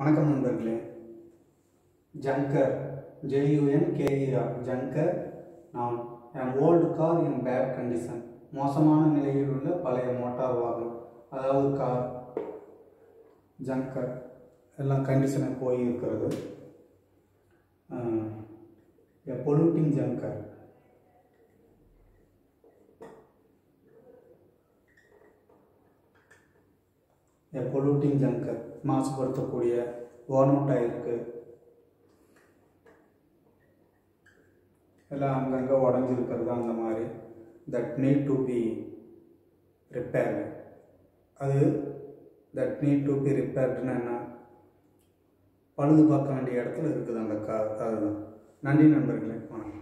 வணக்கம் நண்பர்களே ஜங்கர் ஜேயூஎன் K E R junker noun an old car in bad condition மோசமான நிலையில் உள்ள பழைய மோட்டார் வாகனம் அதாவது கார் ஜங்கர் எல்லாம் கண்டிஷனை போய் இருக்கிறது பொலூட்டிங் ஜங்கர் பொலூட்டிங் ஜங்கர் மாசுபடுத்தக்கூடிய ஓனோட்டாக இருக்குது எல்லாம் அங்கங்கே உடஞ்சிருக்கிறது அந்த மாதிரி that need to be repaired அது தட் நீட் டு பி ரிப்பேர்டுன்னு என்ன பழுது பார்க்க வேண்டிய இடத்துல இருக்குது அந்த கார் அதுதான் நன்றி நண்பர்களே வணக்கம்